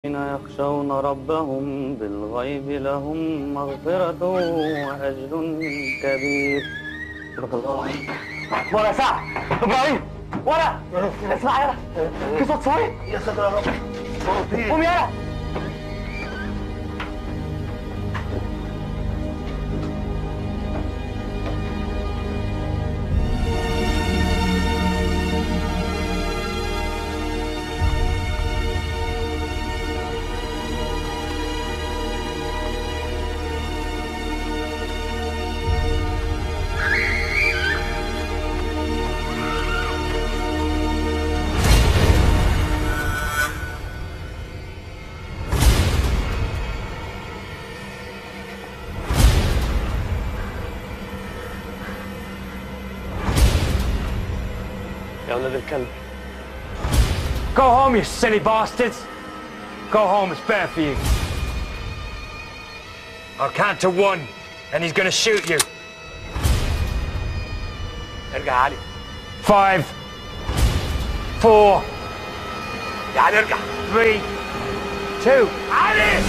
الذين يخشون ربهم بالغيب لهم مغفرة وأجر كبير صدق الله ورا يا سعد ابراهيم ورا اسمع يلا في صوت صاير يا ساتر يا رب قوم يلا يا ولد الكلب Go home, you silly bastards! Go home, it's better for you. I'll count to one, and he's gonna shoot you. ارجع يا علي Five, four, يا علي ارجع three, two. علي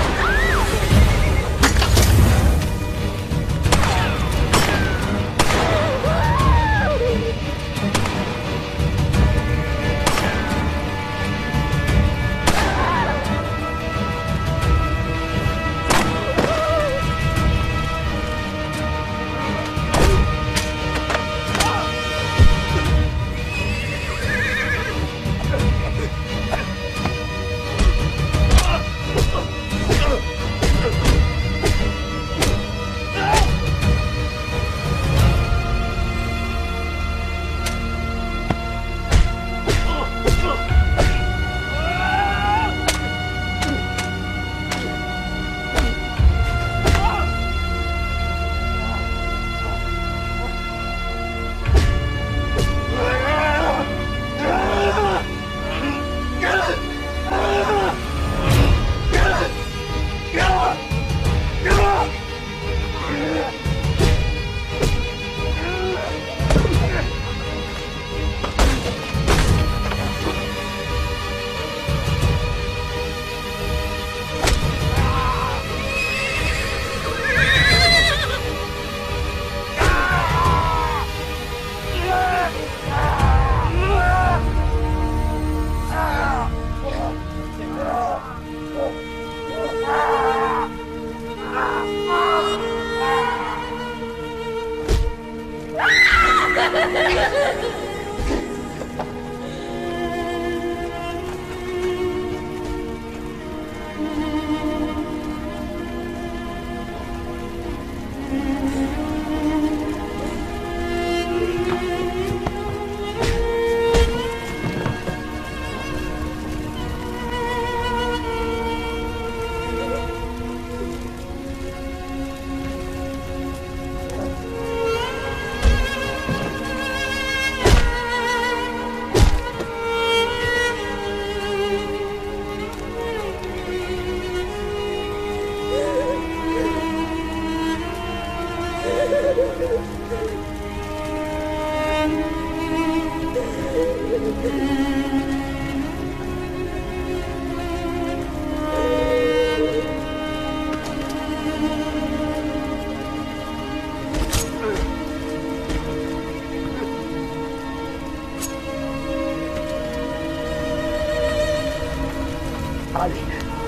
علي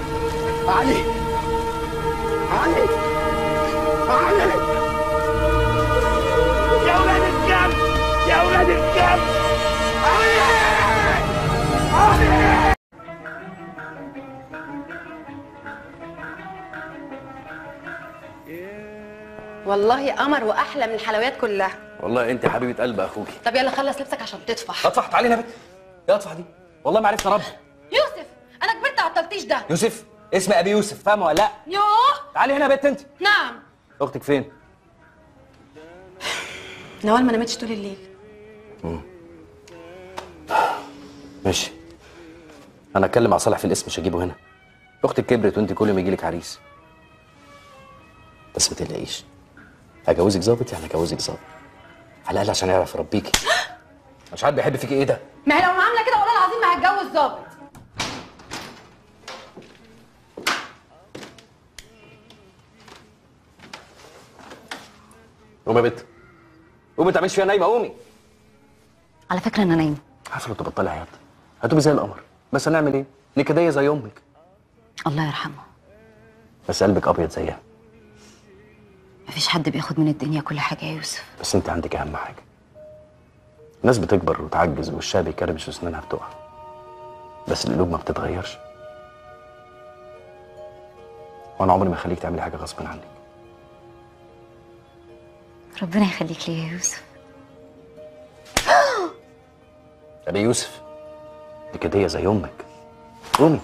علي علي علي يا ولاد الكلب يا ولاد الكلب علي علي والله قمر واحلى من الحلويات كلها والله انت حبيبه قلب اخوكي طب يلا خلص لبسك عشان تطفح اطفح تعالي هنا يا بنت يا اطفح دي والله ما عرفت اربي يوسف انا كبرت على التلطيش ده يوسف اسم ابي يوسف فاهمه ولا لا يوه تعالي هنا يا بنت انت نعم اختك فين نوال ما نامتش طول الليل ماشي انا اتكلم مع صالح في الاسم مش هجيبه هنا اختك كبرت وانت كل يوم يجيلك عريس بس ما تقلقيش هجوزك ظابط يعني هجوزك ظابط على الاقل عشان يعرف يربيكي مش عارف بيحب فيكي ايه ده ما هي لو عامله كده والله العظيم ما هتجوز ظابط قومي يا بت قومي ما تعمليش فيها نايمه قومي على فكره انا نايمه عارفه لو تبطلي عياط هتبقي زي القمر بس هنعمل ايه؟ نكديه زي امك الله يرحمه بس قلبك ابيض زيها مفيش حد بياخد من الدنيا كل حاجه يا يوسف بس انت عندك اهم حاجه الناس بتكبر وتعجز ووشها بيكرمش واسنانها بتقع بس القلوب ما بتتغيرش وانا عمري ما اخليك تعملي حاجه غصب عنك ربنا يخليك لي يا يوسف طب يا يوسف دي كديه زي امك قومي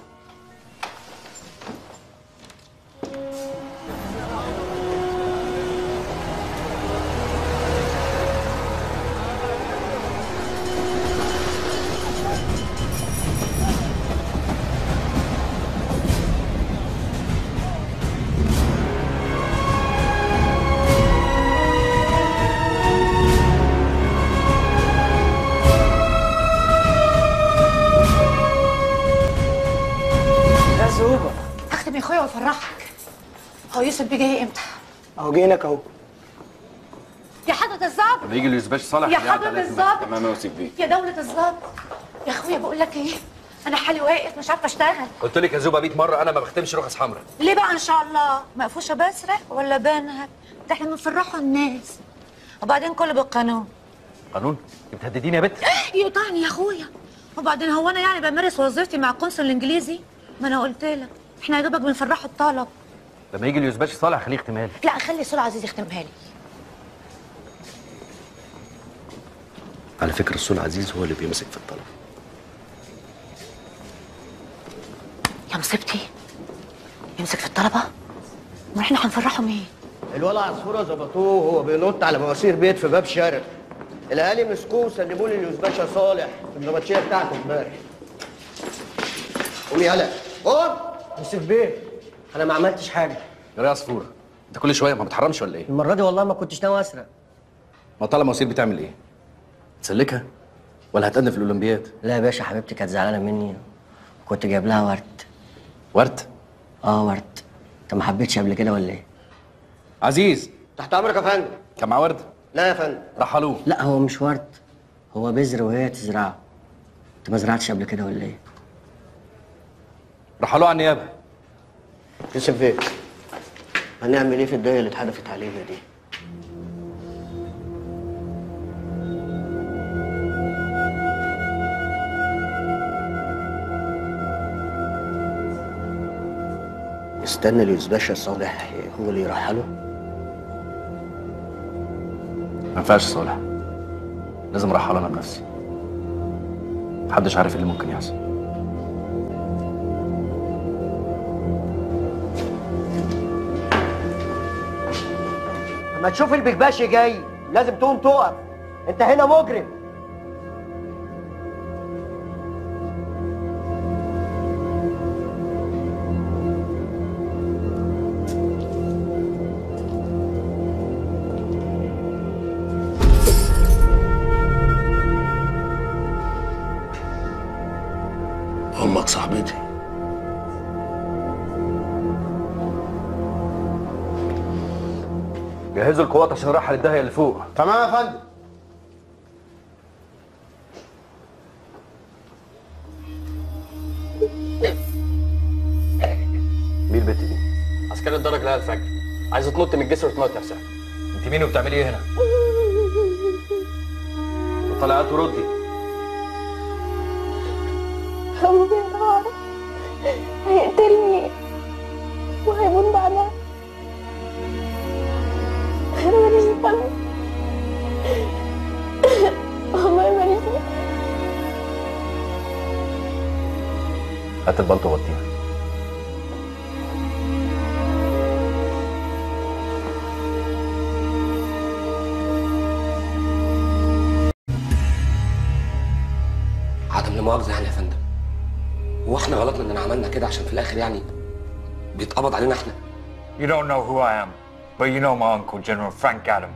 يا زوبة هختم يا اخويا وافرحك هو يوسف بيه جاي امتى؟ اهو جينك اهو يا حضرة الظابط طب يجي اليوسباش صالح يا حضرة الظابط تمام يا يوسف بيه يا دولة الظابط يا اخويا بقول لك ايه انا حالي واقف مش عارفه اشتغل قلت لك يا زوبه 100 مره انا ما بختمش رخص حمراء ليه بقى ان شاء الله مقفوشه بسرق ولا بنهب ده احنا بنفرحوا الناس وبعدين كله بالقانون قانون انت بتهدديني يا بت يقطعني يا اخويا وبعدين هو انا يعني بمارس وظيفتي مع القنصل الانجليزي ما انا قلت لك احنا يا دوبك بنفرحوا الطلب لما يجي اليوسباش صالح خليه يختمها لي لا خلي سول عزيز يختمها لي على فكره السول عزيز هو اللي بيمسك في الطلب يا مصيبتي يمسك في الطلبه ما احنا هنفرحوا مين الولع عصفوره ظبطوه وهو بينط على مواسير بيت في باب شارع الاهالي مسكوه وسلموه لليوز باشا صالح في النبطشيه بتاعته امبارح قوم يلا قوم يوسف بيه انا ما عملتش حاجه يا عصفوره انت كل شويه ما بتحرمش ولا ايه المره دي والله ما كنتش ناوي اسرق ما طالما مواسير بتعمل ايه تسلكها ولا هتقدم في الاولمبياد لا يا باشا حبيبتي كانت زعلانه مني كنت جايب لها ورد ورد اه ورد انت ما حبيتش قبل كده ولا ايه عزيز تحت امرك يا فندم كان معاه ورد لا يا فندم رحلوه لا هو مش ورد هو بذر وهي تزرعه انت ما زرعتش قبل كده ولا ايه رحلوه على النيابه يوسف بيه هنعمل ايه في الدايه اللي اتحدفت علينا دي استنى اليوز باشا صالح هو اللي يرحله ما ينفعش صالح لازم ارحله انا بنفسي محدش عارف إيه اللي ممكن يحصل لما تشوف البكباشي جاي لازم تقوم تقف انت هنا مجرم امك صاحبتي جهزوا القوات عشان نرحل الداهيه اللي فوق تمام يا فندم مين البت دي عسكري الدرجة لها الفجر عايزة تنط من الجسر وتموت نفسها انت مين وبتعملي ايه هنا طلعت وردي أبويا نهار هيقتلني وهيموت بعدها أنا ماليش ذنب والله ماليش ذنب هات البلطو وغطيها عدم لا مؤاخذة يعني يا فندم هو احنا غلطنا اننا عملنا كده عشان في الاخر يعني بيتقبض علينا احنا You don't know who I am, but you know my uncle, General Frank Adam.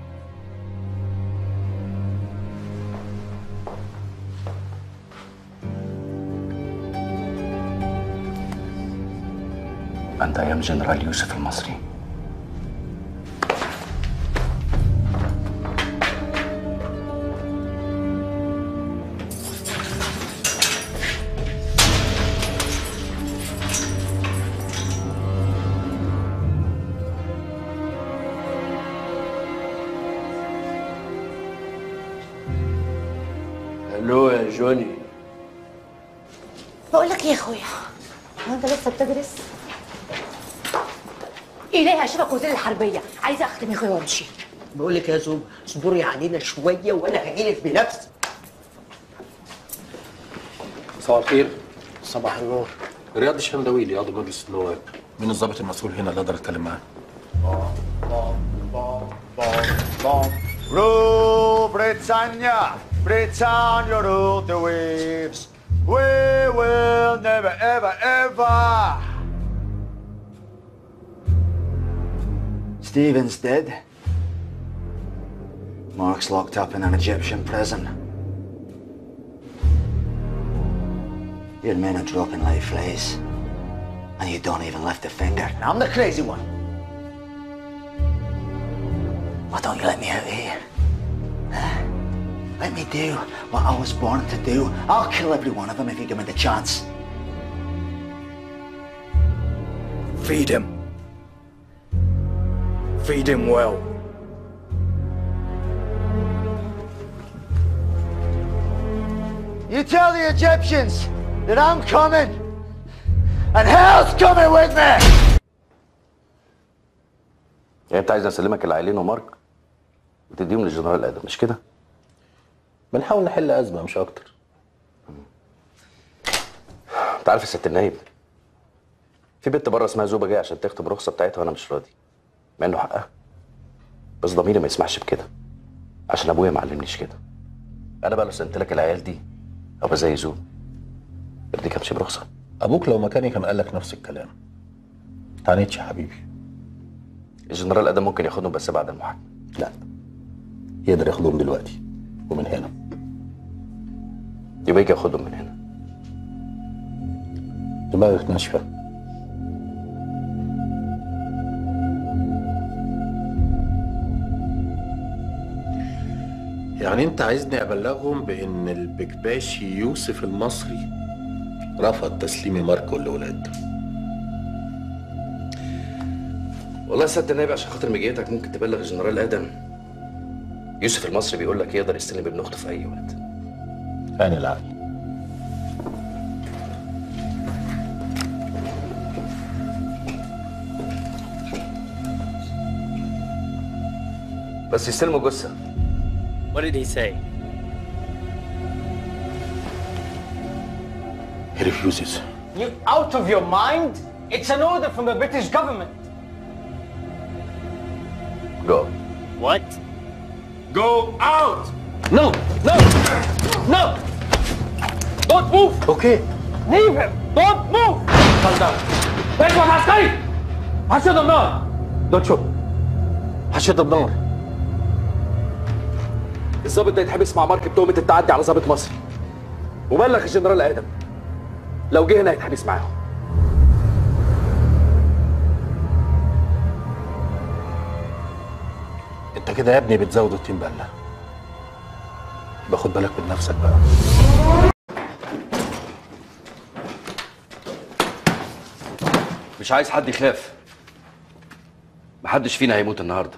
انت ايام جنرال يوسف المصري الو يا جوني بقول لك ايه يا اخويا هو انت لسه بتدرس إليها اشوفك وزير الحربيه عايزه اختم يا اخويا وامشي بقول لك يا زوب اصبري علينا شويه وانا هجيلك بنفسي صباح الخير صباح النور رياض الشندويلي عضو مجلس النواب مين الضابط المسؤول هنا اللي اقدر اتكلم معاه؟ Rule Britannia, Britannia rule the waves. We will never, ever, ever. Stephen's dead. Mark's locked up in an Egyptian prison. Your men are dropping like flies. And you don't even lift a finger. I'm the crazy one. Why don't you let me out of here? Huh? Let me do what I was born to do. I'll kill every one of them if you give me the chance. Feed him. Feed him well. You tell the Egyptians that I'm coming, and hell's coming with me! يعني انت عايز اسلمك العائلين ومارك وتديهم للجنرال ادم مش كده؟ بنحاول نحل ازمه مش اكتر انت عارف يا ست النايب في بنت بره اسمها زوبه جايه عشان تخطب الرخصه بتاعتها وانا مش راضي مع انه حقها بس ضميري ما يسمحش بكده عشان ابويا ما علمنيش كده انا بقى لو سلمت لك العيال دي ابقى زي زوب يرضيك امشي برخصه ابوك لو مكاني كان قال لك نفس الكلام تعنيتش يا حبيبي الجنرال ادم ممكن ياخدهم بس بعد المحاكمه لا يقدر ياخدهم دلوقتي ومن هنا يبقى يجي ياخدهم من هنا دماغك ناشفه يعني انت عايزني ابلغهم بان البكباشي يوسف المصري رفض تسليم ماركو لاولاده والله يا سياده النائب عشان خاطر مجيتك ممكن تبلغ الجنرال ادم يوسف المصري بيقول لك يقدر يستلم ابن اخته في اي وقت عين العقل بس يستلموا جثه What did he say? He refuses. You out of your mind? It's an order from the British government. Go. What? Go out! No! No! No! Don't move! Okay. Leave him! Don't move! Calm down. اخوة عسكري! حشد النار! Don't shoot. حشد النار. الظابط ده يتحبس مع مارك بتهمه التعدي على ظابط مصري وبلغ الجنرال ادم لو جه هنا هيتحبس معاهم انت كده يا ابني بتزود الطين بله. يبقى خد بالك من نفسك بقى. مش عايز حد يخاف محدش فينا هيموت النهارده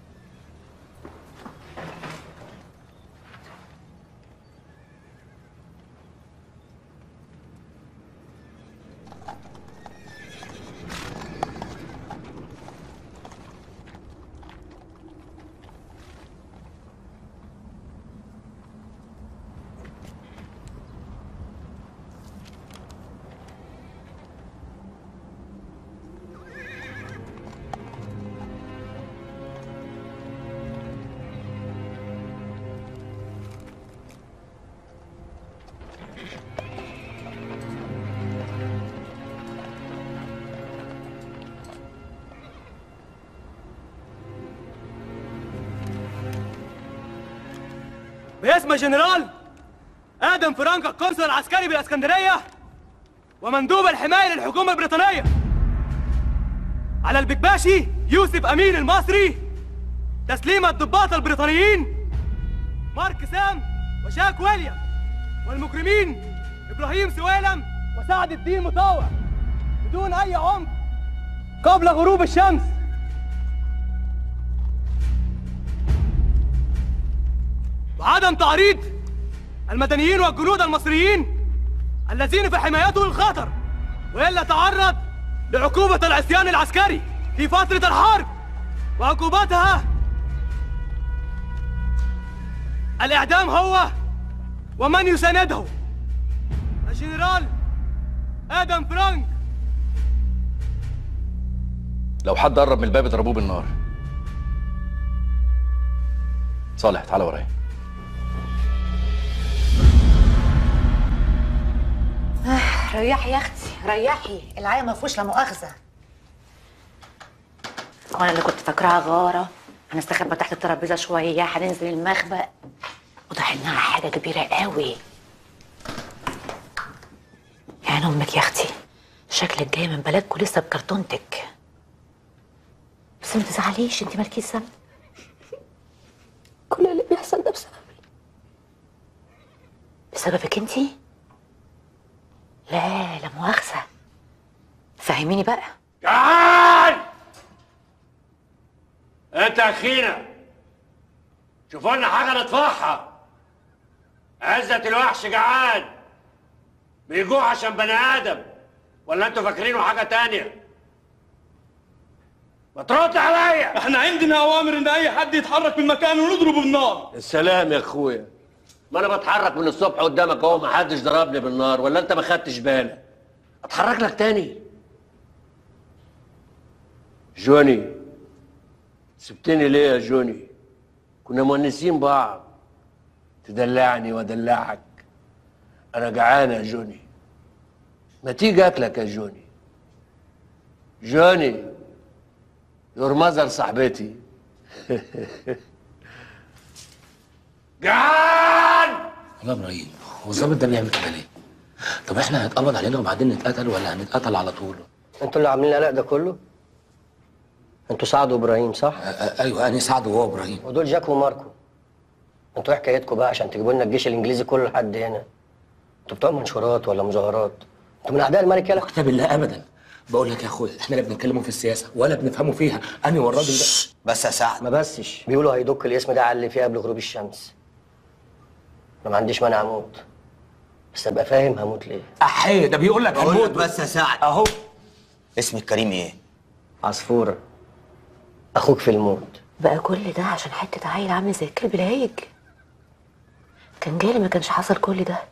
باسم جنرال آدم فرانكا القنصل العسكري بالإسكندرية ومندوب الحماية للحكومة البريطانية على البكباشي يوسف أمين المصري تسليم الضباط البريطانيين مارك سام وشاك ويليام والمجرمين إبراهيم سويلم وسعد الدين مطاوع بدون أي عمق قبل غروب الشمس وعدم تعريض المدنيين والجنود المصريين الذين في حمايته الخطر وإلا تعرض لعقوبة العصيان العسكري في فترة الحرب وعقوبتها الإعدام هو ومن يسانده الجنرال آدم فرانك لو حد قرب من الباب اضربوه بالنار صالح تعالى ورايا آه، ريحي يا اختي ريحي العيا ما فيهوش لا مؤاخذه وانا اللي كنت فاكراها غاره هنستخبى تحت الترابيزه شويه هننزل المخبأ واضح انها حاجه كبيره قوي يعني امك يا اختي شكلك جاي من بلدكوا لسه بكرتونتك بس ما تزعليش انت مالكيش ذنب كل اللي بيحصل ده بسبب بسببك انت لا لا مؤاخذه فهميني بقى جعان انت يا اخينا شوفوا لنا حاجه ندفعها عزة الوحش جعان بيجوع عشان بني ادم ولا انتوا فاكرينه حاجه تانية ما ترد عليا احنا عندنا اوامر ان اي حد يتحرك من مكانه ونضربه بالنار السلام يا اخويا ما انا بتحرك من الصبح قدامك اهو ما حدش ضربني بالنار ولا انت ما خدتش بالك اتحرك لك تاني جوني سبتني ليه يا جوني كنا مونسين بعض تدلعني وادلعك انا جعان يا جوني ما تيجي اكلك يا جوني جوني يور ماذر صاحبتي جعان والله يا ابراهيم هو الظابط ده بيعمل كده ليه؟ طب احنا هنتقبض علينا وبعدين نتقتل ولا هنتقتل على طول؟ انتوا اللي عاملين القلق ده كله انتوا سعد وابراهيم صح؟ ايوه انا سعد وهو ابراهيم ودول جاك وماركو انتوا ايه حكايتكم بقى عشان تجيبوا لنا الجيش الانجليزي كله لحد هنا انتوا بتوع منشورات ولا مظاهرات انتوا من اعداء الملك يلا كتاب الله ابدا بقول لك يا اخويا احنا لا بنتكلموا في السياسه ولا بنفهموا فيها انا والراجل ده بس يا سعد ما بسش بيقولوا هيدك الاسم ده على اللي فيه قبل غروب الشمس انا ما عنديش مانع اموت بس ابقى فاهم هموت ليه احيه ده بيقول لك بقول لك هنموت بس يا سعد اهو اسمك كريم ايه؟ عصفوره اخوك في الموت بقى كل ده عشان حته عيل عامل زي الكلب الهايج كان جالي ما كانش حصل كل ده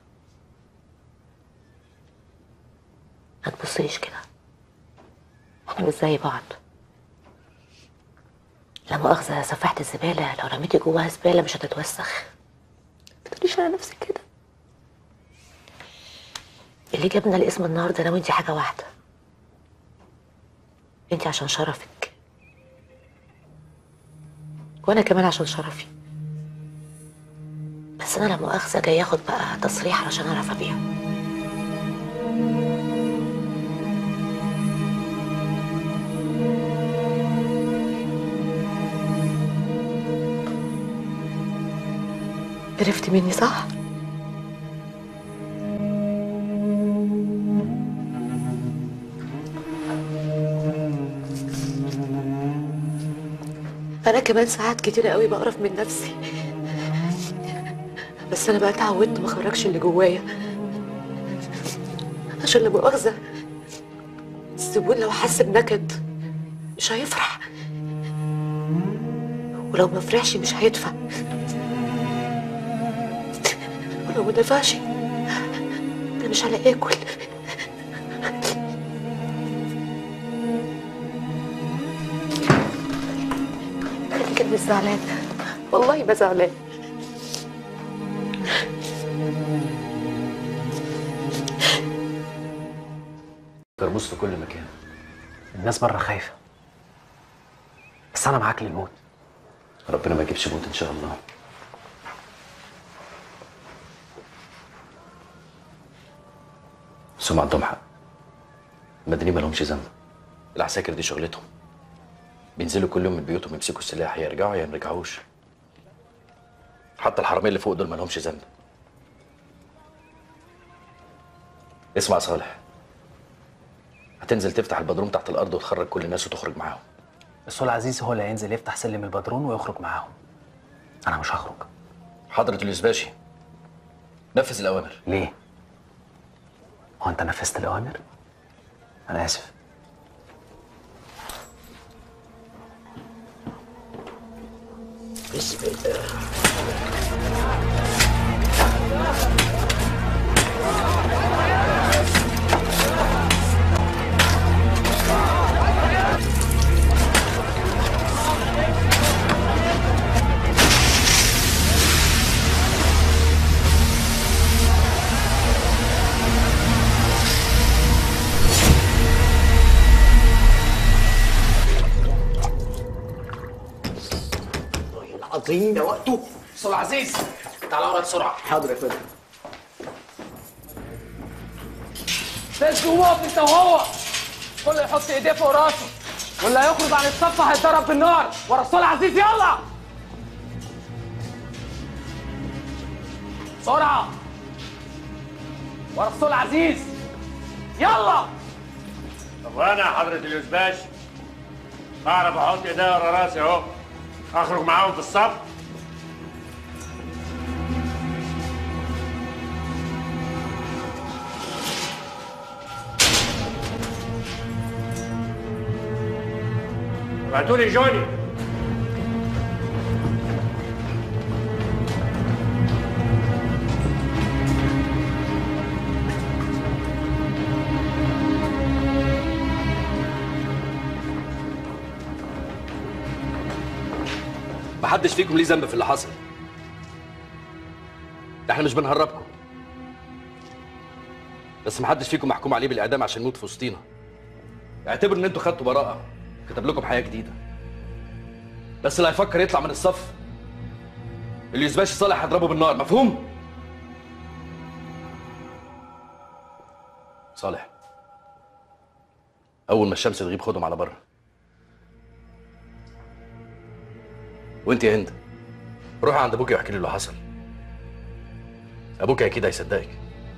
ما تبصيش كده احنا مش زي بعض لا مؤاخذة سفاحة الزبالة لو رميتي جواها زبالة مش هتتوسخ ما تقوليش على نفسك كده اللي جابنا الاسم النهارده انا وانتي حاجة واحدة انتي عشان شرفك وانا كمان عشان شرفي بس انا لا مؤاخذة جاي اخد بقى تصريح علشان اعرف ابيع عرفت مني صح؟ أنا كمان ساعات كتيرة قوي بقرف من نفسي بس أنا بقى اتعودت ما اخرجش اللي جوايا عشان لا مؤاخذة الزبون لو حس بنكد مش هيفرح ولو ما فرحش مش هيدفع ولو ما دفعش انا مش هلاقي اكل خليك مش زعلان والله ما زعلان كربوس في كل مكان الناس بره خايفه بس انا معاك للموت ربنا ما يجيبش موت ان شاء الله بس هم عندهم حق المدنيين ما لهمش ذنب العساكر دي شغلتهم بينزلوا كل يوم من بيوتهم يمسكوا السلاح يا يرجعوا يا ما يرجعوش حتى الحراميه اللي فوق دول ما لهمش ذنب اسمع يا صالح هتنزل تفتح البدروم تحت الارض وتخرج كل الناس وتخرج معاهم بس هو العزيز هو اللي هينزل يفتح سلم البدرون ويخرج معاهم انا مش هخرج حضرة اليوسباشي نفذ الاوامر ليه؟ هو انت نفذت الاوامر؟ انا اسف بسم الله العظيم ده وقته استاذ عزيز تعالى ورا بسرعه حاضر يا فندم تسجوا وقف انت وهو كله يحط ايديه فوق راسه واللي هيخرج عن الصف هيتضرب بالنار ورا الصول عزيز يلا بسرعه ورا الصول عزيز يلا طب وانا يا حضرة اليوسباش اعرف احط ايديا ورا راسي اهو اخرج معاهم في الصف ابعتوا لي جوني محدش فيكم ليه ذنب في اللي حصل ده احنا مش بنهربكم بس محدش فيكم محكوم عليه بالاعدام عشان يموت في وسطينا اعتبروا ان انتوا خدتوا براءه كتب لكم حياه جديده بس اللي هيفكر يطلع من الصف اللي يسباش صالح هضربه بالنار مفهوم صالح اول ما الشمس تغيب خدهم على بره وانت يا هند روحي عند ابوكي واحكي له اللي حصل ابوكي اكيد هيصدقك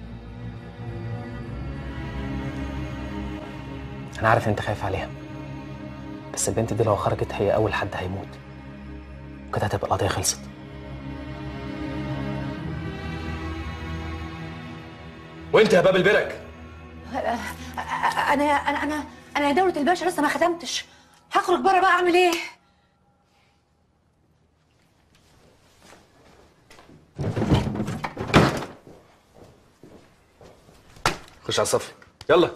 انا عارف انت خايف عليها بس البنت دي لو خرجت هي اول حد هيموت وكده هتبقى القضيه خلصت وانت يا باب البرك انا انا انا انا يا دولة الباشا لسه ما ختمتش هخرج بره بقى اعمل ايه خش على الصف يلا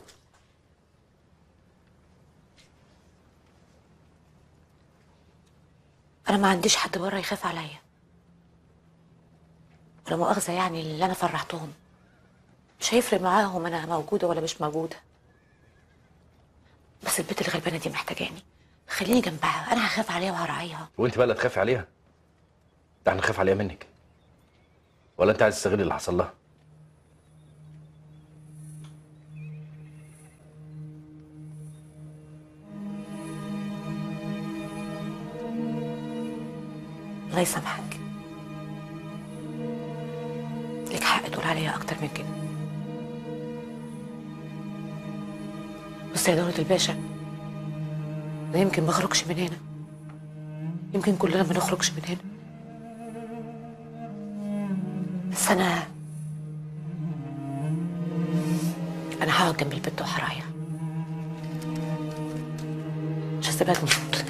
انا ما عنديش حد بره يخاف عليا ولا مؤاخذة يعني اللي انا فرحتهم مش هيفرق معاهم انا موجودة ولا مش موجودة بس البنت الغلبانة دي محتاجاني خليني جنبها انا هخاف عليها وهراعيها وانت بقى اللي تخافي عليها ده احنا نخاف عليها منك ولا انت عايز تستغل اللي حصل لها الله يسامحك لك حق تقول عليا اكتر من كده بص يا دولة الباشا انا يمكن ما اخرجش من هنا يمكن كلنا ما نخرجش من هنا بس انا انا هقعد جنب البنت وهراعيها مش هسيبها تموت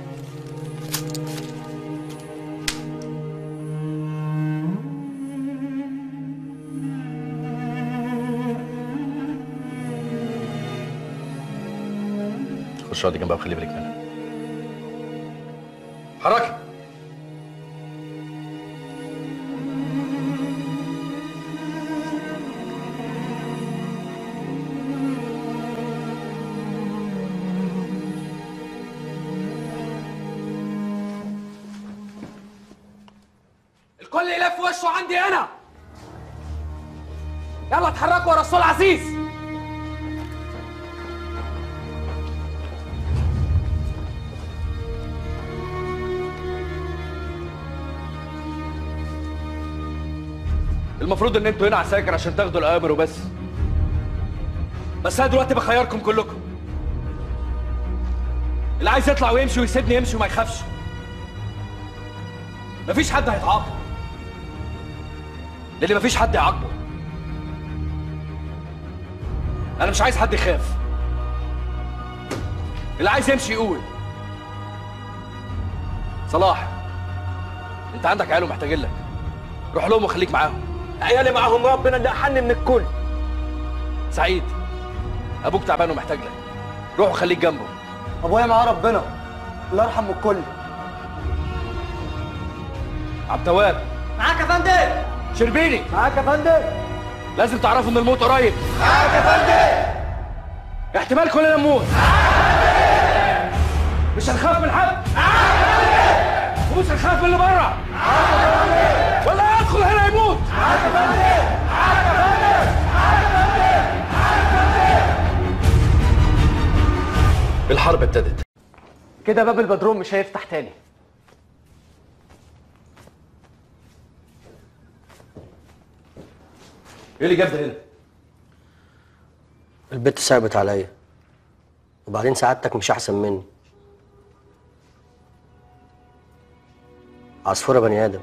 خش اقعدي جنبها وخلي بالك منها حركي الكل يلف وشه عندي انا يلا اتحركوا ورا الصول عزيز المفروض ان انتوا هنا عساكر عشان تاخدوا الاوامر وبس بس انا دلوقتي بخيركم كلكم اللي عايز يطلع ويمشي ويسيبني يمشي وما يخافش مفيش حد هيتعاقب لان مفيش حد يعاقبه انا مش عايز حد يخاف اللي عايز يمشي يقول صلاح انت عندك عيال ومحتاجين لك روح لهم وخليك معاهم عيالي معاهم ربنا اللي احن من الكل سعيد ابوك تعبان ومحتاج لك روح وخليك جنبه ابويا معاه ربنا الله يرحم الكل عبد التواب معاك يا فندم شربيني معاك يا فندم لازم تعرفوا ان الموت قريب معاك يا فندم احتمال كلنا نموت مش هنخاف من حد ومش هنخاف من اللي بره ولا يدخل هنا يموت الحرب ابتدت كده باب البدروم مش هيفتح تاني ايه اللي جاب ده هنا البت صعبت عليا وبعدين سعادتك مش احسن مني عصفورة بني ادم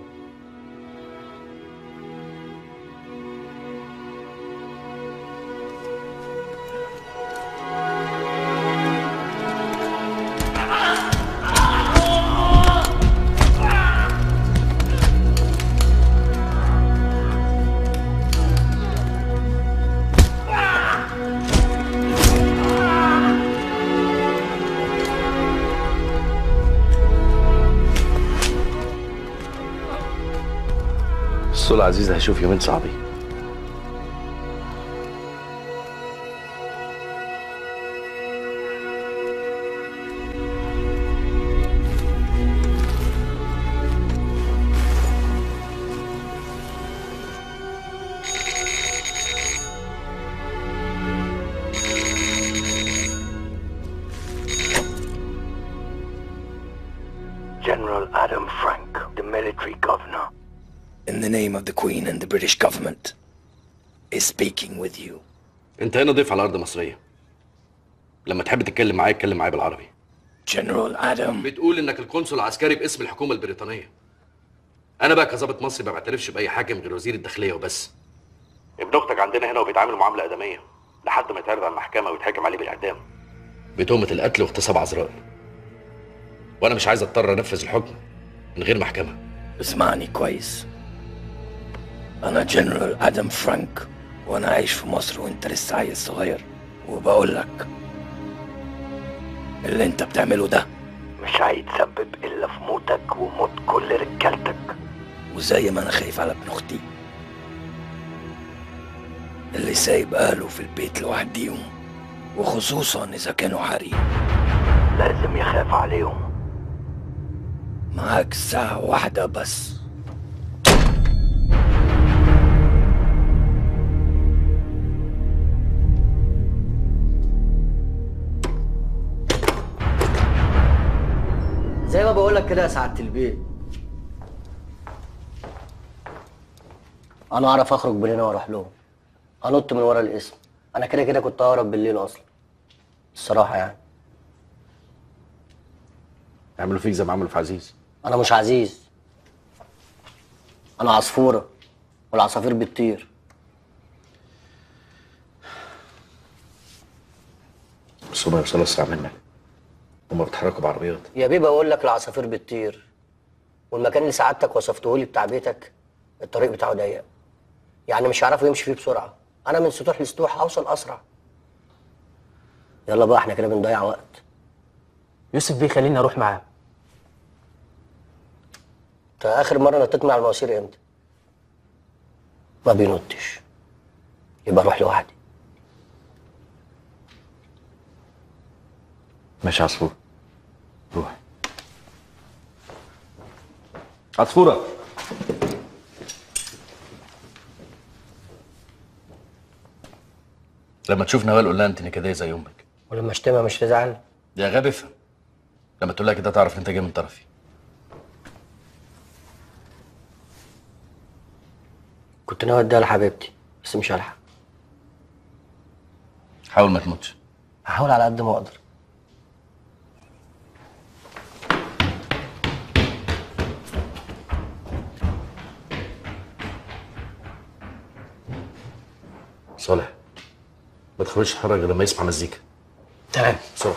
الصول عزيز هيشوف يومين صعبين General Adam Frank, the military governor, in the name of the Queen and the British government, is speaking with you. انت هنا ضيف على ارض مصريه لما تحب تتكلم معايا اتكلم معايا بالعربي General Adam, بتقول انك القنصل العسكري باسم الحكومه البريطانيه انا بقى كظابط مصري ما بعترفش باي حاكم غير وزير الداخليه وبس ابن اختك عندنا هنا وبيتعامل معامله ادميه لحد ما يتعرض على المحكمه ويتحكم عليه بالاعدام بتهمه القتل واغتصاب عذراء وانا مش عايز اضطر انفذ الحكم من غير محكمه اسمعني كويس. أنا جنرال آدم فرانك وأنا عايش في مصر وأنت لسه عيل صغير وبقول لك اللي أنت بتعمله ده مش هيتسبب إلا في موتك وموت كل رجالتك وزي ما أنا خايف على ابن أختي اللي سايب أهله في البيت لوحديهم وخصوصا إذا كانوا حريم لازم يخاف عليهم معاك ساعة واحدة بس زي ما بقول لك كده يا سعاده البيت انا اعرف اخرج من هنا واروح لهم هنط من ورا الاسم انا كده كده كنت ههرب بالليل اصلا الصراحه يعني يعملوا فيك زي ما عملوا في عزيز انا مش عزيز انا عصفوره والعصافير بتطير بس هما يوصلوا اسرع منك هما بيتحركوا بعربيات يا بيه بقول لك العصافير بتطير والمكان اللي سعادتك وصفته لي بتاع بيتك الطريق بتاعه ضيق يعني مش هيعرفوا يمشي فيه بسرعه انا من سطوح لسطوح هوصل اسرع يلا بقى احنا كده بنضيع وقت يوسف بيه خليني اروح معاه انت اخر مره نطيت مع المواسير امتى ما بينطش يبقى روح لوحدي ماشي عصفور روح عصفورة لما تشوف نوال قول لها انت نكديه زي امك ولما اشتمها مش تزعل يا غبي افهم لما تقول لها كده تعرف ان انت جاي من طرفي كنت ناوي اديها لحبيبتي بس مش هلحق حاول ما تموتش هحاول على قد ما اقدر صالح ما تخليش يتحرك غير لما يسمع مزيكا تمام بسرعه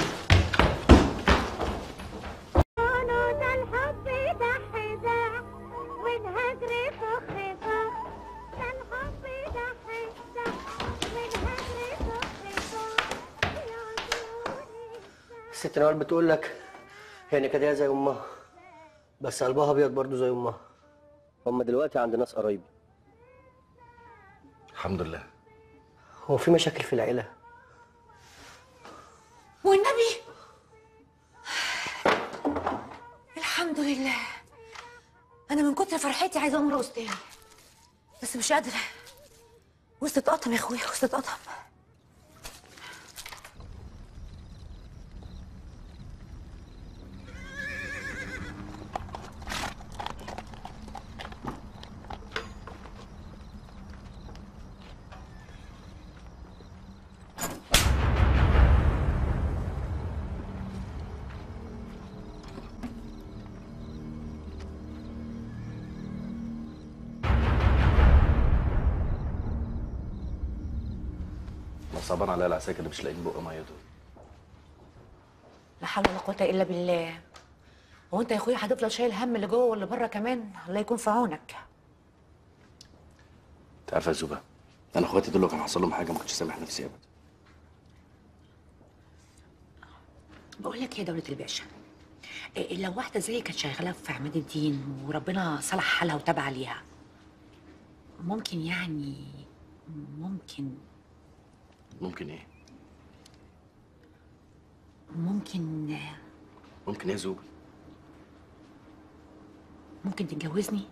الست نوال بتقول لك هي نكديه زي امها بس قلبها ابيض برضه زي امها هم دلوقتي عند ناس قرايبي الحمد لله هو في مشاكل في العيله والنبي الحمد لله انا من كتر فرحتي عايزه اقوم ارقص تاني بس مش قادره وسط اتقطم يا اخويا وسط اتقطم انا صعبان عليا العساكر اللي مش لاقيين بق ميه دول لا حول ولا قوه الا بالله هو انت يا اخويا هتفضل شايل هم اللي جوه واللي بره كمان الله يكون في عونك انت عارفه يا زوبه انا اخواتي دول لو كان حصل لهم حاجه ما كنتش سامح نفسي ابدا بقول لك يا دولة الباشا إيه لو واحدة زي كانت شغالة في عماد الدين وربنا صلح حالها وتابع عليها ممكن يعني ممكن ممكن ايه ممكن ممكن ايه يا زوبه ممكن تتجوزني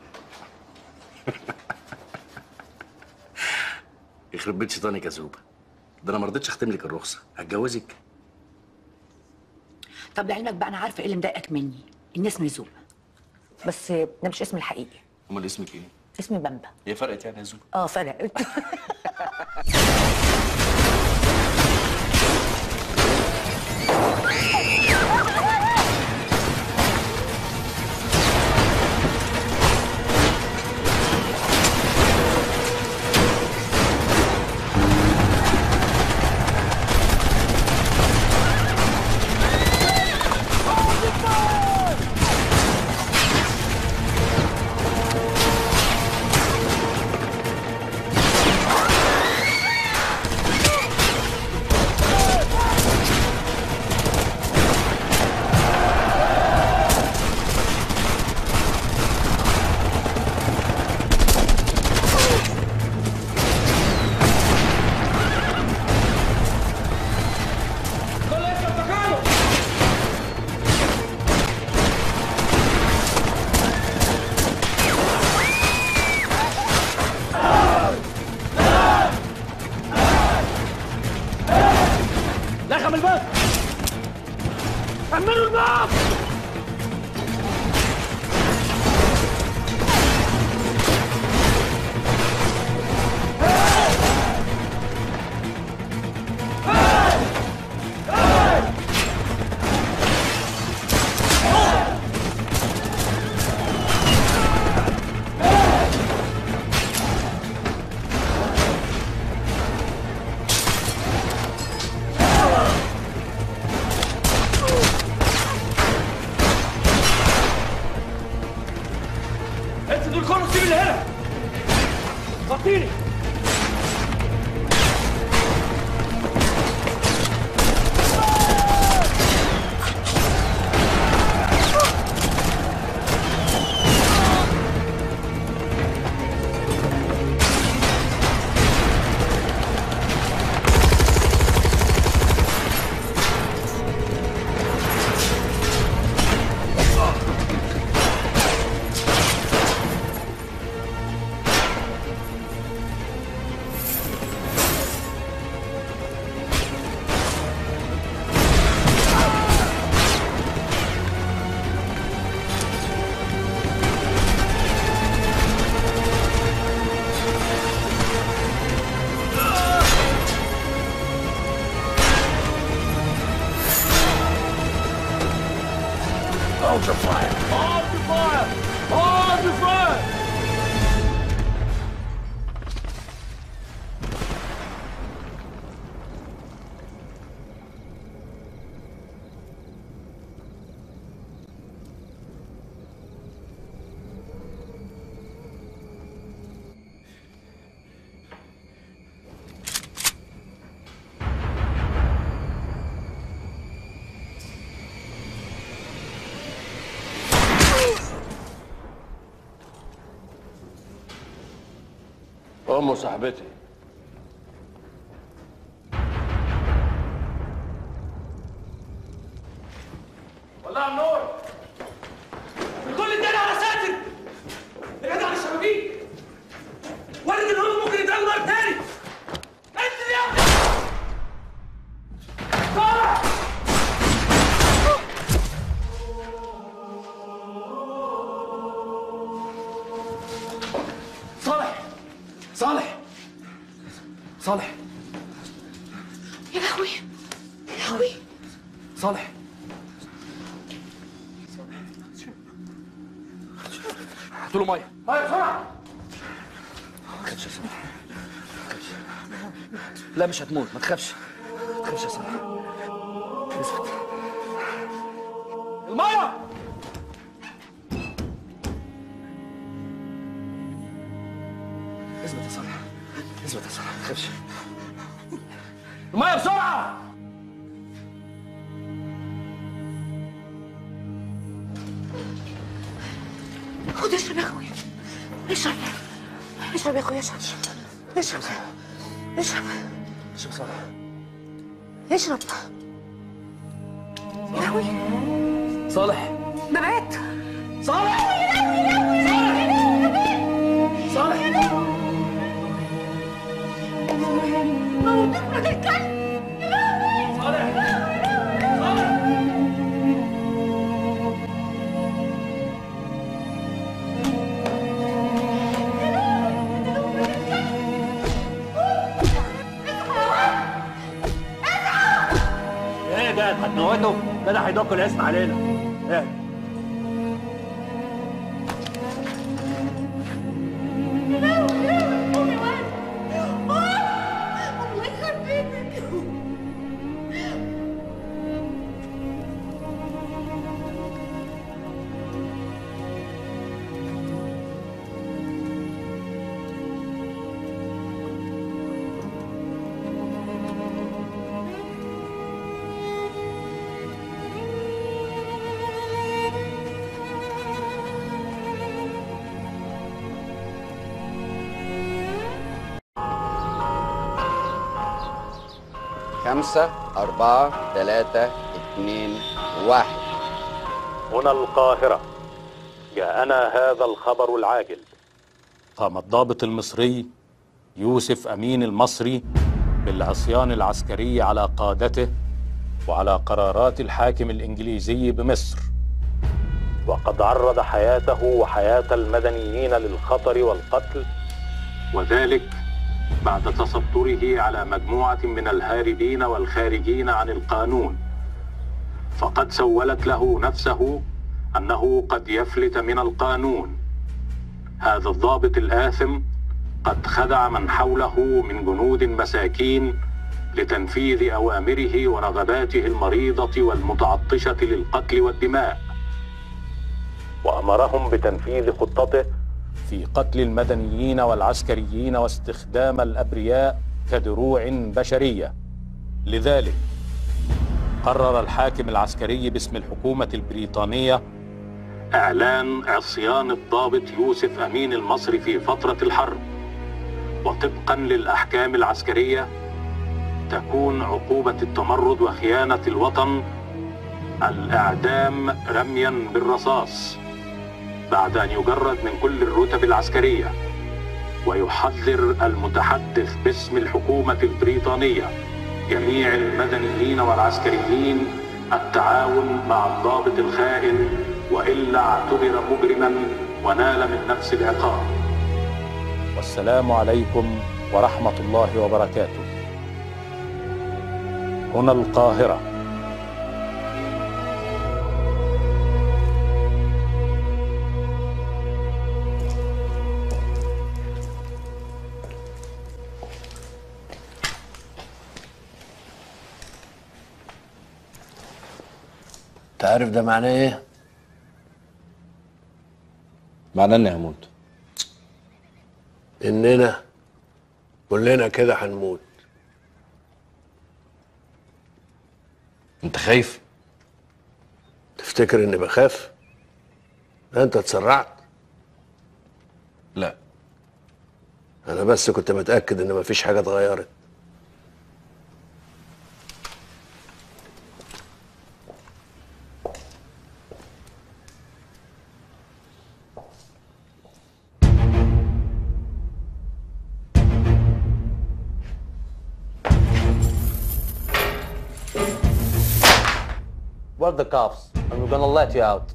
يخرب بيت شيطانك يا زوبه ده انا ما رضيتش اختم لك الرخصه هتجوزك طب لعلمك بقى انا عارفه ايه اللي مضايقك مني ان اسمي زوبه بس ده مش اسمي الحقيقي امال اسمك ايه اسمي بامبا هي فرقت يعني يا زوبه اه فرق لخم الباب اعملوا الباب انت دول كله سيب اللي هنا غطيني Hold your fire! Hold your fire! Hold your fire! ام صاحبتي ولع النور الكل اداني على ساتر ابعد عن الشبابيك ورد ان هم ممكن يضربوا نار تاني انزل يا ابني صالح صالح صالح صالح يا لهوي يا لهوي صالح هات له ميه هاي بسرعه كاتش يا صالح كاتش. لا مش هتموت ما تخافش ما تخافش يا صالح اثبت الميه اثبت يا صالح اثبت يا صالح ما تخافش الميه بسرعه خد اشرب يا اخويا اشرب اشرب يا اخويا اشرب اشرب اشرب اشرب صالح اشرب يا لهوي صالح ده مات صالح صالح موت ابن الكلب ايه ده هتموته ده ده هيدق الاسم علينا ايه الله يخرب بيتك خمسة أربعة ثلاثة اتنين واحد هنا القاهرة جاءنا هذا الخبر العاجل قام الضابط المصري يوسف أمين المصري بالعصيان العسكري على قادته وعلى قرارات الحاكم الإنجليزي بمصر وقد عرض حياته وحياة المدنيين للخطر والقتل وذلك بعد تستره على مجموعة من الهاربين والخارجين عن القانون فقد سولت له نفسه أنه قد يفلت من القانون هذا الضابط الآثم قد خدع من حوله من جنود مساكين لتنفيذ أوامره ورغباته المريضة والمتعطشة للقتل والدماء وأمرهم بتنفيذ خطته في قتل المدنيين والعسكريين واستخدام الابرياء كدروع بشريه لذلك قرر الحاكم العسكري باسم الحكومه البريطانيه اعلان عصيان الضابط يوسف امين المصري في فتره الحرب وطبقا للاحكام العسكريه تكون عقوبه التمرد وخيانه الوطن الاعدام رميا بالرصاص بعد أن يجرد من كل الرتب العسكرية ويحذر المتحدث باسم الحكومة البريطانية جميع المدنيين والعسكريين التعاون مع الضابط الخائن وإلا اعتبر مجرما ونال من نفس العقاب والسلام عليكم ورحمة الله وبركاته هنا القاهرة انت عارف ده معناه ايه؟ معناه اني هموت اننا كلنا كده هنموت انت خايف تفتكر اني بخاف ده انت اتسرعت لا انا بس كنت متاكد ان مفيش حاجه اتغيرت We're the cops, and we're gonna let you out.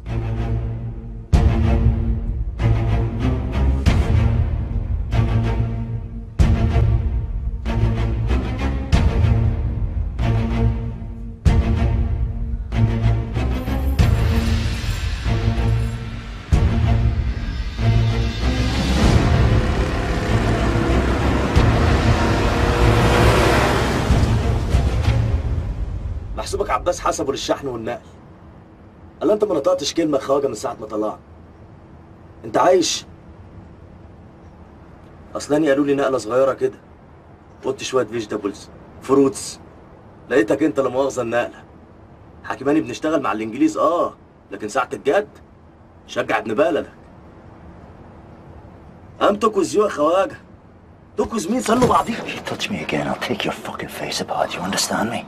محسوبك عباس حسبه للشحن والنقل قال انت ما نطقتش كلمه خواجه من ساعه ما طلعت انت عايش اصلاني قالوا لي نقله صغيره كده قلت شويه فيجيتابلز فروتس لقيتك انت لا مؤاخذه النقله حكيماني بنشتغل مع الانجليز اه لكن ساعه الجد شجع ابن بلدك قام تكوز يا خواجه تكوز مين سلوا بعضيك You touch me again, I'll take your fucking face apart. You understand me?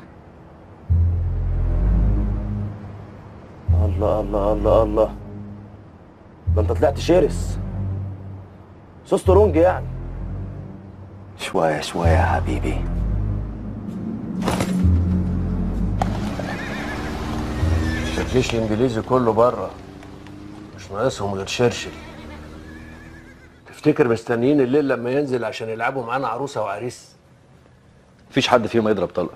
الله الله الله الله ده انت طلعت شرس سوست رونج يعني شوية شوية يا حبيبي الجيش الانجليزي كله بره مش ناقصهم غير شرشل تفتكر مستنيين الليل لما ينزل عشان يلعبوا معانا عروسه وعريس مفيش حد فيهم يضرب طلقه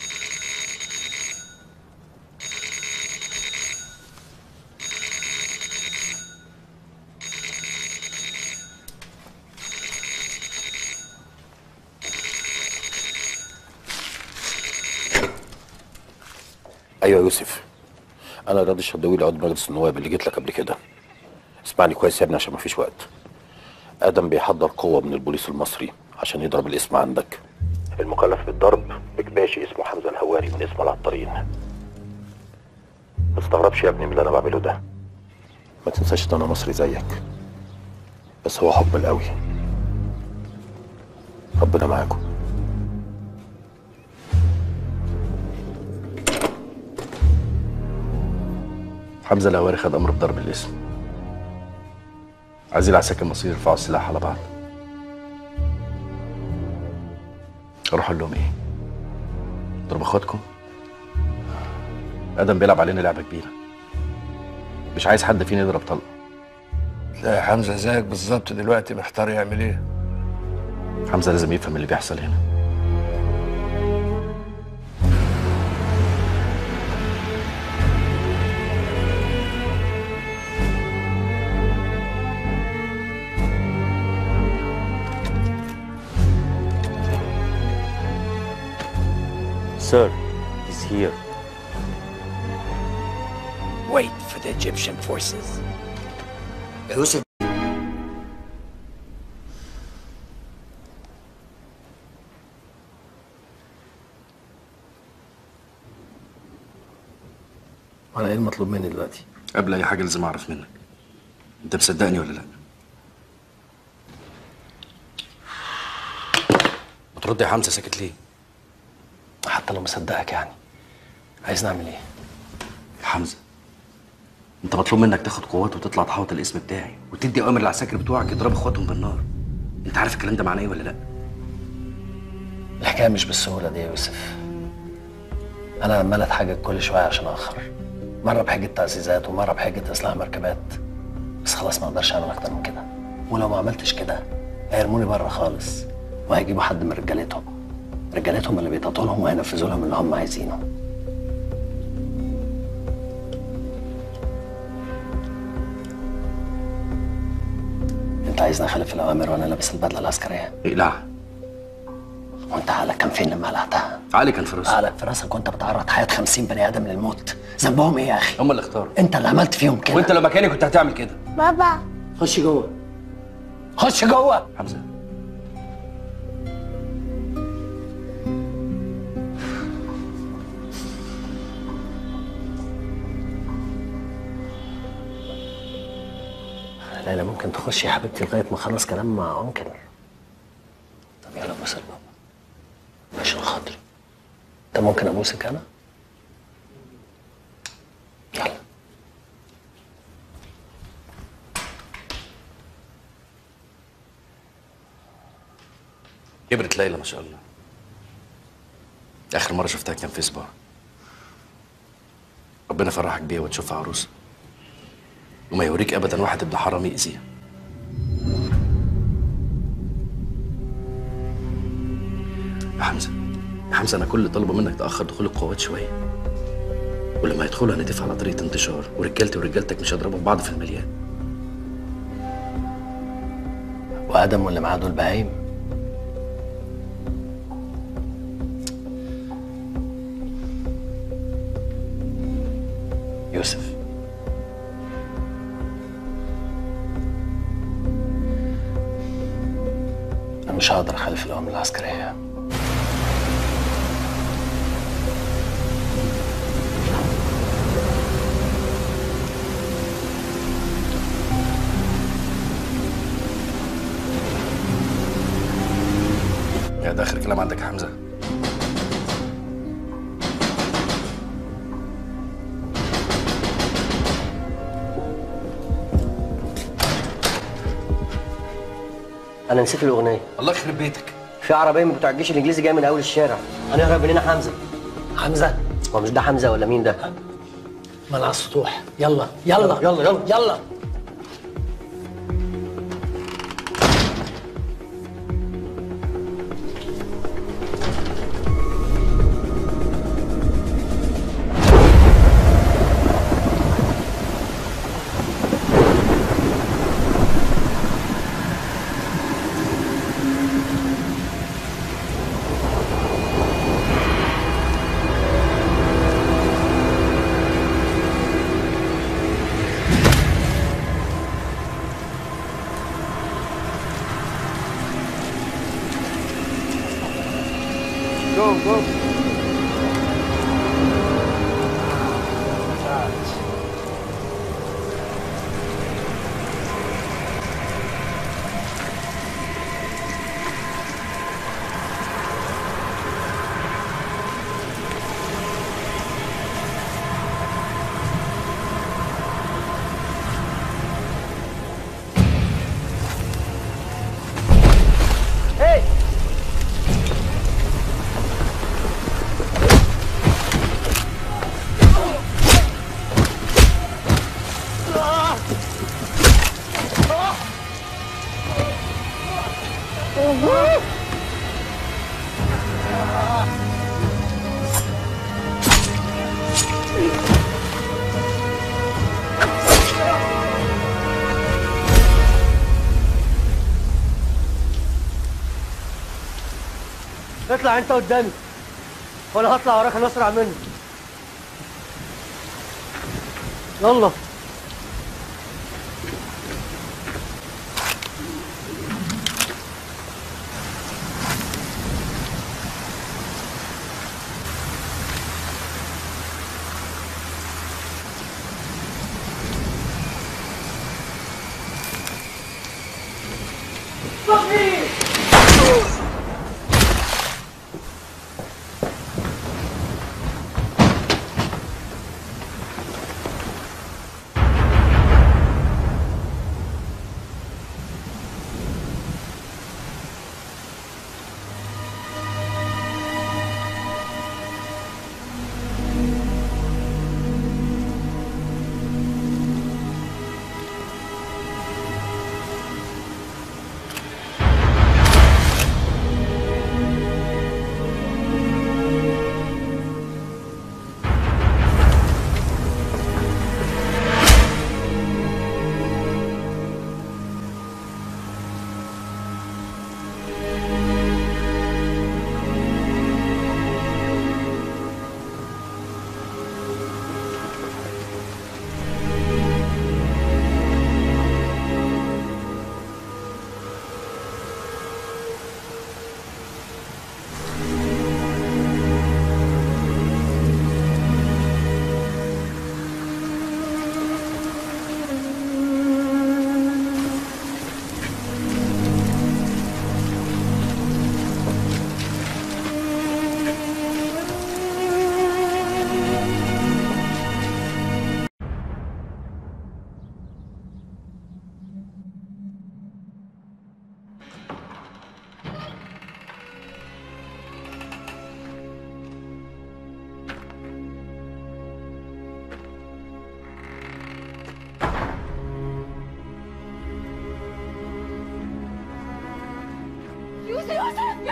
ايوه يا يوسف انا راضي الشدوي عضو مجلس النواب اللي جيت لك قبل كده اسمعني كويس يا ابني عشان مفيش وقت ادم بيحضر قوه من البوليس المصري عشان يضرب الاسم عندك المكلف بالضرب بكباشي اسمه حمزه الهواري من اسم العطارين ما تستغربش يا ابني من اللي انا بعمله ده ما تنساش ان انا مصري زيك بس هو حكم القوي ربنا معاكم حمزه الهواري خد امر بضرب الاسم عايز العساكر المصريين يرفعوا السلاح على بعض اروح اقول لهم ايه ضرب اخواتكم ادم بيلعب علينا لعبه كبيره مش عايز حد فينا يضرب طلقه تلاقي حمزه زيك بالظبط دلوقتي محتار يعمل ايه حمزه لازم يفهم اللي بيحصل هنا Sir, he's here. Wait for the Egyptian forces. يوسف وانا ايه المطلوب مني دلوقتي قبل اي حاجه لازم اعرف منك انت مصدقني ولا لا بترد يا حمزه ساكت ليه حتى لو مصدقك يعني عايز نعمل ايه يا حمزه انت مطلوب منك تاخد قوات وتطلع تحوط الاسم بتاعي وتدي اوامر للعساكر بتوعك يضربوا اخواتهم بالنار انت عارف الكلام ده معناه ايه ولا لا الحكايه مش بالسهوله دي يا يوسف انا عمال اتحجج كل شويه عشان اخر مره بحجه تعزيزات ومره بحجه اصلاح مركبات بس خلاص ما اقدرش اعمل اكتر من كده ولو ما عملتش كده هيرموني بره خالص وهيجيبوا حد من رجالتهم رجالتهم اللي بيتعطوا لهم وهينفذوا لهم اللي هم عايزينه انت عايزني اخالف الاوامر وانا لابس البدله العسكريه اقلعها وانت عقلك كان فين لما قلعتها علي كان في راسي عقلك في راسك وانت بتعرض حياه 50 بني ادم للموت ذنبهم ايه يا اخي هم اللي اختاروا انت اللي عملت فيهم كده وانت لو مكاني كنت هتعمل كده بابا خش جوه خش جوه حمزه ليلى ممكن تخش يا حبيبتي لغايه ما اخلص كلام مع انكل ممكن ابوسك انا كبرت ليلى ما شاء الله اخر مره شفتها كان في اسبوع ربنا فرحك بيها وتشوفها عروسه وما يوريك ابدا واحد ابن حرام يأذيها يا حمزه يا حمزه انا كل اللي طالبه منك تاخر دخول القوات شويه ولما يدخلوا هنتفق على طريقه انتشار ورجالتي ورجالتك مش هيضربوا في بعض في المليان وادم واللي معاه دول بهايم يوسف أنا مش هقدر أخالف الأوامر العسكرية يا ده اخر كلام عندك يا حمزه انا نسيت الاغنيه الله يخرب بيتك في عربيه من بتوع الجيش الانجليزي جايه من اول الشارع هنهرب مننا حمزه حمزه هو مش ده حمزه ولا مين ده من على السطوح يلا يلا يلا يلا يلا جو جو Hey! اطلع انت قدامي وانا هطلع وراك انا اسرع منك يلا يوسف يوسف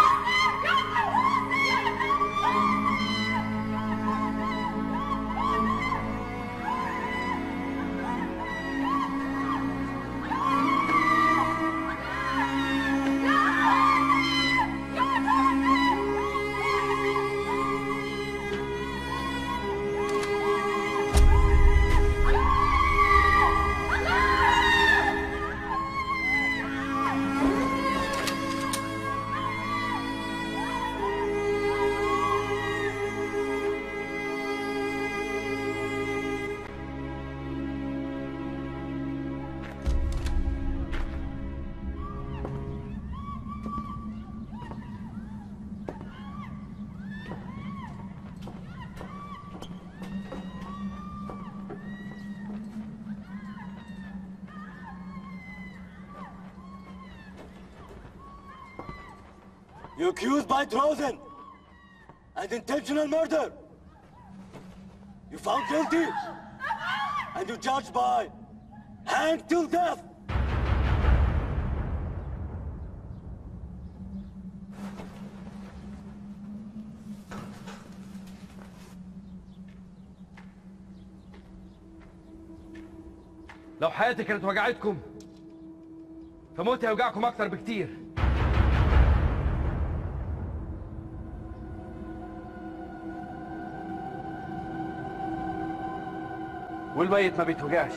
You accused by treason and intentional murder. You found guilty and you judged by hanged till death. لو حياتي كانت وجعتكم فموتي هيوجعكم اكتر بكتير والميت ما بيتوجعش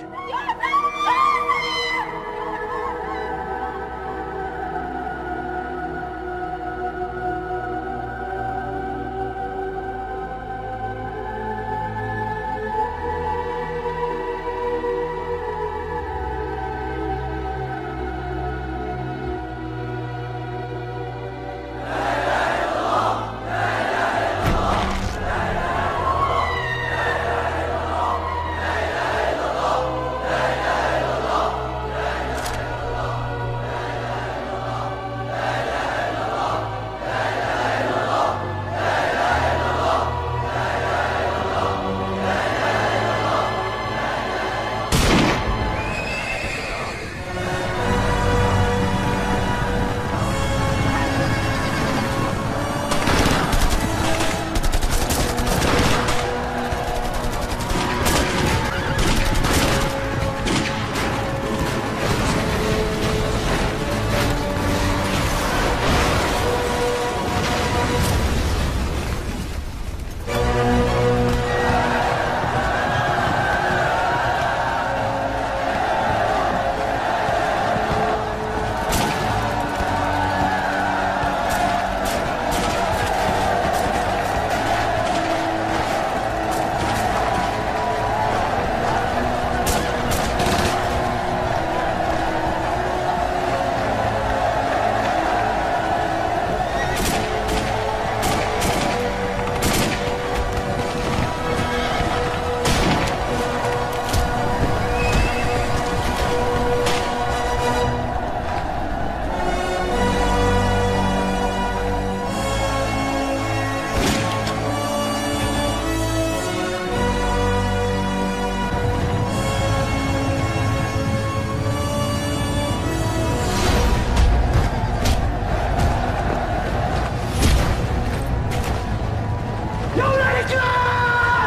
يا ولاد الكلاب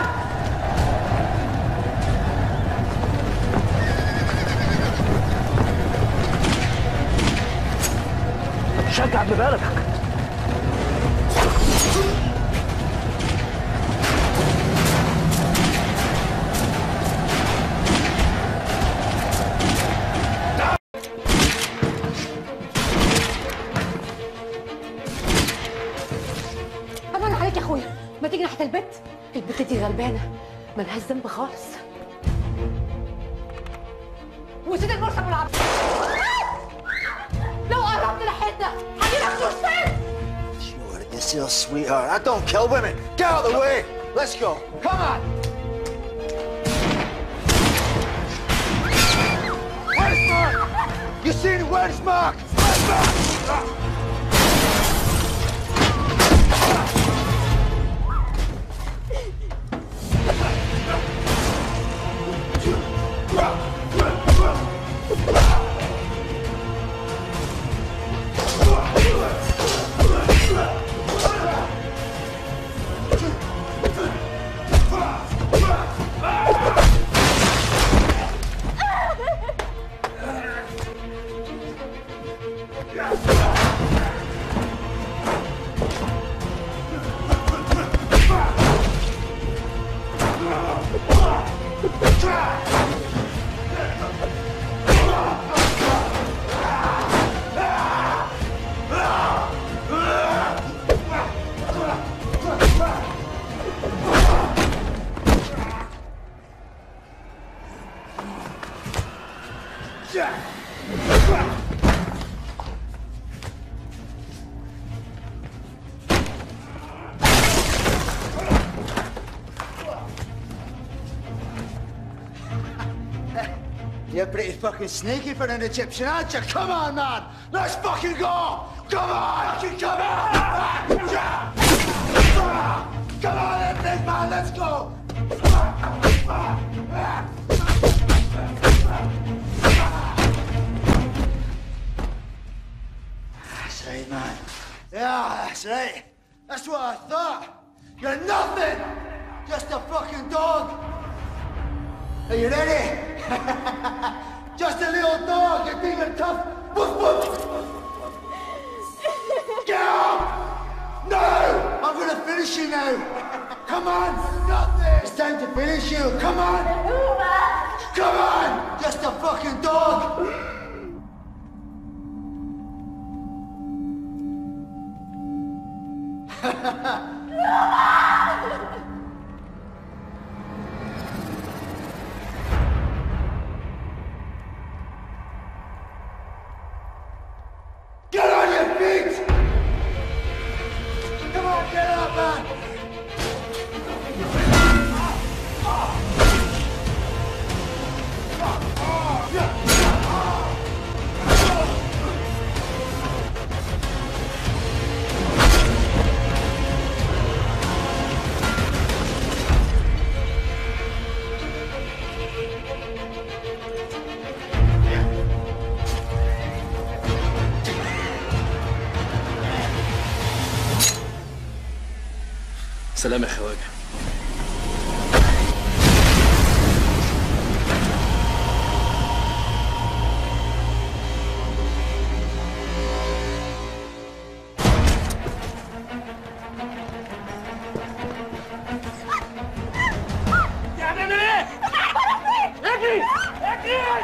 شجع ابن بلدك امان عليك يا اخويا ما تيجي ناحيه البيت البت دي غلبانه ملهاش ذنب خالص وسيد المرسل والعبد لو قربت ناحيتنا هجيلك صورتين Sure, this is sweetheart. I don't kill women. Get out of the way. Let's go. Come on. Where's Mark? You seen him? Where's Mark? Where's Mark? You're pretty fucking sneaky for an Egyptian, aren't you? Come on, man! Let's fucking go! Come on! Fucking come on! Come on, then, big man, let's go! That's right, man. Yeah, that's right. That's what I thought. You're nothing! Just a fucking dog! Are you ready? Just a little dog, you're big and tough. Woof woof! Get up! No! I'm gonna finish you now! Come on! Got this! It's time to finish you! Come on! Come on! Just a fucking dog! Get on your feet! Come on, get up, man! سلام يا خواجه هنعمل ايه؟ اجري اجري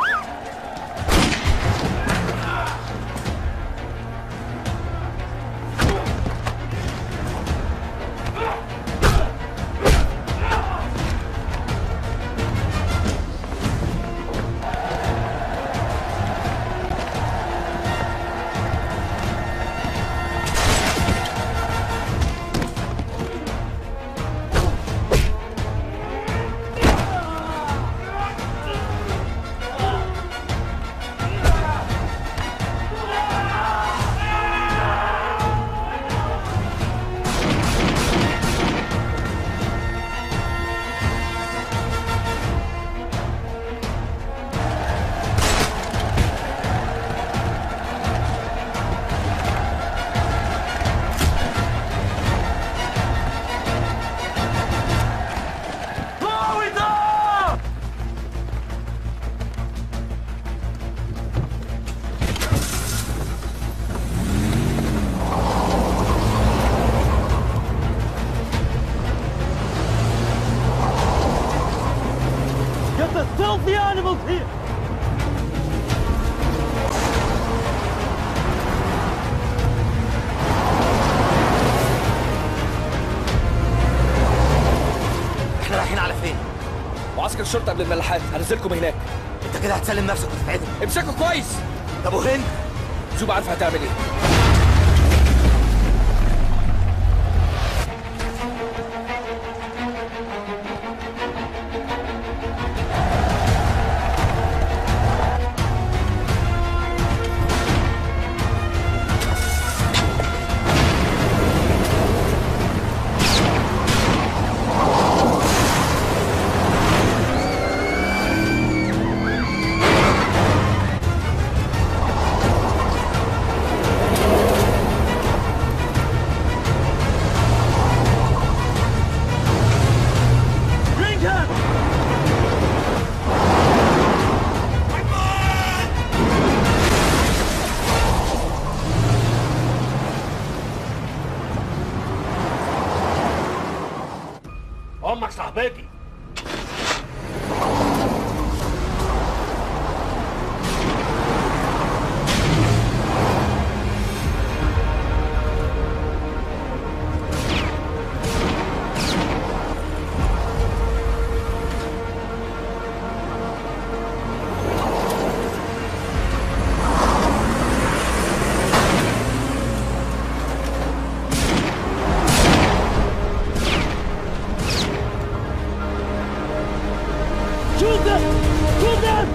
Get the filthy animals here! احنا رايحين على فين؟ معسكر الشرطه قبل الملاحات هنزلكم هناك انت كده هتسلم نفسك وتتعدم امسكوا كويس طب وهند؟ زوبا عارفه هتعمل ايه Come Shoot them! Shoot them!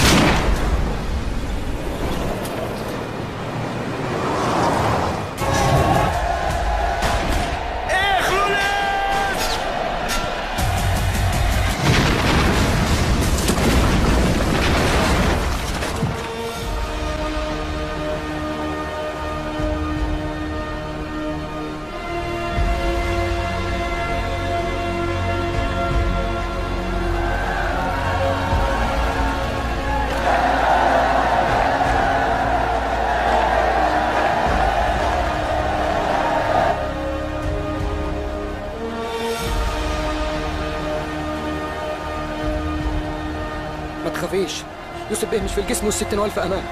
ما تخافيش يوسف بيه مش في الجسم والستين والف امان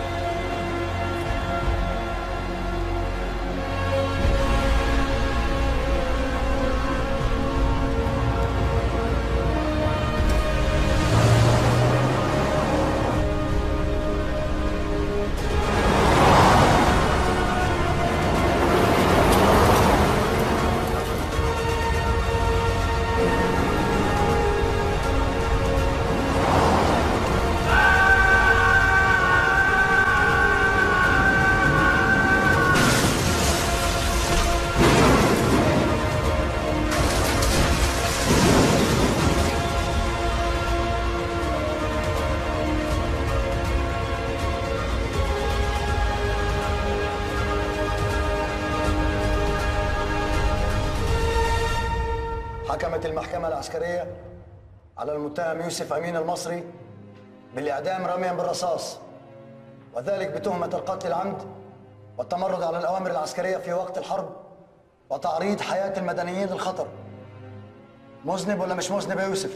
حكمت المحكمة العسكرية على المتهم يوسف أمين المصري بالإعدام رميا بالرصاص وذلك بتهمة القتل العمد والتمرد على الأوامر العسكرية في وقت الحرب وتعريض حياة المدنيين للخطر مذنب ولا مش مذنب يا يوسف؟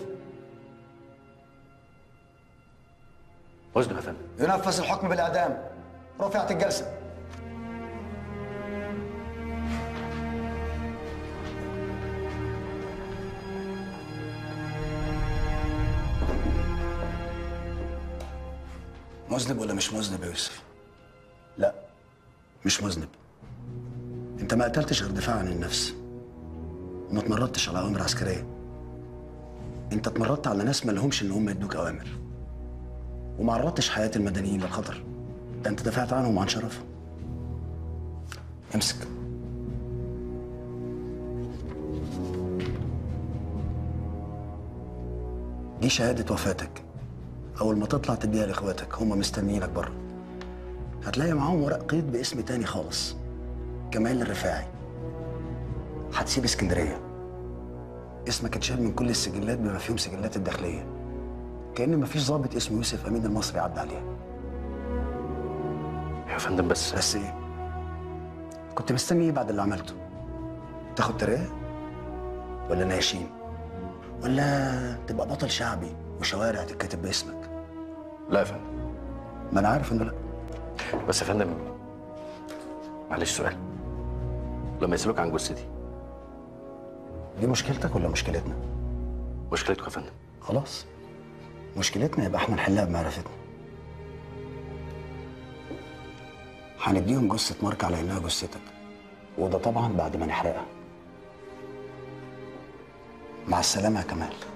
مذنب يا فندم ينفذ الحكم بالإعدام رفعت الجلسة مذنب ولا مش مذنب يا يوسف؟ لا مش مذنب انت ما قتلتش غير دفاع عن النفس وما اتمردتش على اوامر عسكريه انت اتمردت على ناس ما لهمش ان هم يدوك اوامر وما عرضتش حياه المدنيين للخطر ده انت دافعت عنهم وعن شرفهم امسك دي شهاده وفاتك اول ما تطلع تديها لاخواتك هم مستنيينك بره هتلاقي معاهم ورق قيد باسم تاني خالص جمال الرفاعي هتسيب اسكندريه اسمك اتشال من كل السجلات بما فيهم سجلات الداخليه كأن مفيش ضابط اسمه يوسف امين المصري عدى عليها يا فندم بس بس ايه كنت مستني ايه بعد اللي عملته تاخد ترقية ولا ناشين ولا تبقى بطل شعبي وشوارع تتكتب باسمك لا يا فندم ما انا عارف انه لا بس يا فندم معلش سؤال لما يسألوك عن جثتي دي مشكلتك ولا مشكلتنا مشكلتكم يا فندم خلاص مشكلتنا يبقى احنا نحلها بمعرفتنا هنديهم جثة مارك على انها جثتك وده طبعا بعد ما نحرقها مع السلامة يا كمال